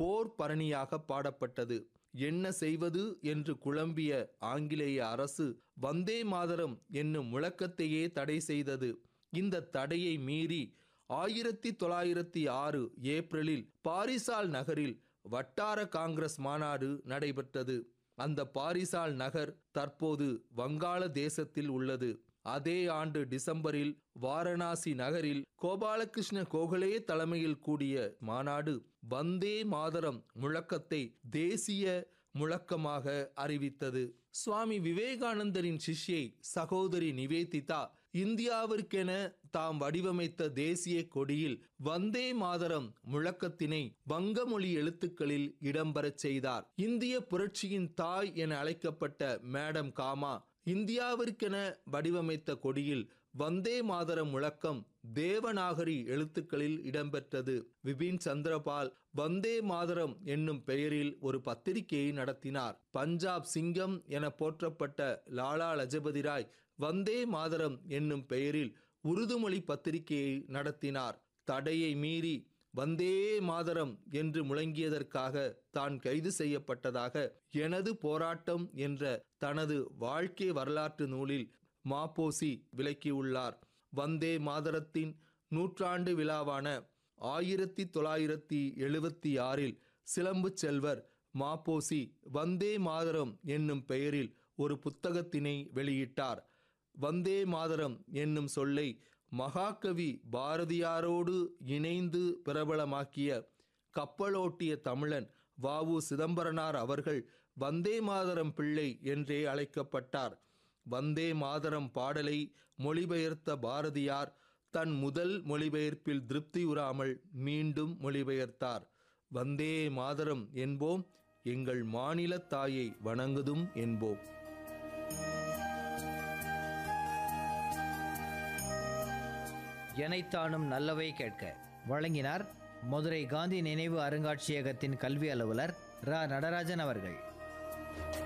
போர் பரணியாக பாடப்பட்டது என்ன செய்வது என்று குழம்பிய ஆங்கிலேய அரசு வந்தே மாதரம் என்னும் முழக்கத்தையே தடை செய்தது இந்த தடையை மீறி ஆயிரத்தி தொள்ளாயிரத்தி ஆறு ஏப்ரலில் பாரிசால் நகரில் வட்டார காங்கிரஸ் மாநாடு நடைபெற்றது அந்த பாரிசால் நகர் தற்போது வங்காள தேசத்தில் உள்ளது அதே ஆண்டு டிசம்பரில் வாரணாசி நகரில் கோபாலகிருஷ்ண கோகலே தலைமையில் கூடிய மாநாடு வந்தே மாதரம் முழக்கத்தை தேசிய முழக்கமாக அறிவித்தது சுவாமி விவேகானந்தரின் சிஷ்யை சகோதரி நிவேதிதா இந்தியாவிற்கென தாம் வடிவமைத்த தேசிய கொடியில் வந்தே மாதரம் முழக்கத்தினை வங்கமொழி எழுத்துக்களில் இடம்பெறச் செய்தார் இந்திய புரட்சியின் தாய் என அழைக்கப்பட்ட மேடம் காமா இந்தியாவிற்கென வடிவமைத்த கொடியில் வந்தே மாதரம் முழக்கம் தேவநாகரி எழுத்துக்களில் இடம்பெற்றது விபின் சந்திரபால் வந்தே மாதரம் என்னும் பெயரில் ஒரு பத்திரிகையை நடத்தினார் பஞ்சாப் சிங்கம் என போற்றப்பட்ட லாலா லஜபதி ராய் வந்தே மாதரம் என்னும் பெயரில் உருதுமொழி பத்திரிகையை நடத்தினார் தடையை மீறி வந்தே மாதரம் என்று முழங்கியதற்காக தான் கைது செய்யப்பட்டதாக எனது போராட்டம் என்ற தனது வாழ்க்கை வரலாற்று நூலில் மாப்போசி விளக்கியுள்ளார் வந்தே மாதரத்தின் நூற்றாண்டு விழாவான ஆயிரத்தி தொள்ளாயிரத்தி எழுபத்தி ஆறில் சிலம்பு செல்வர் மாப்போசி வந்தே மாதரம் என்னும் பெயரில் ஒரு புத்தகத்தினை வெளியிட்டார் வந்தே மாதரம் என்னும் சொல்லை மகாகவி பாரதியாரோடு இணைந்து பிரபலமாக்கிய கப்பலோட்டிய தமிழன் வாவு சிதம்பரனார் அவர்கள் வந்தே மாதரம் பிள்ளை என்றே அழைக்கப்பட்டார் வந்தே மாதரம் பாடலை மொழிபெயர்த்த பாரதியார் தன் முதல் மொழிபெயர்ப்பில் திருப்தியுறாமல் மீண்டும் மொழிபெயர்த்தார் வந்தே மாதரம் என்போம் எங்கள் மாநில தாயை வணங்குதும் என்போம் எனைத்தானும் நல்லவை கேட்க வழங்கினார் மதுரை காந்தி நினைவு அருங்காட்சியகத்தின் கல்வி அலுவலர் ரா நடராஜன் அவர்கள்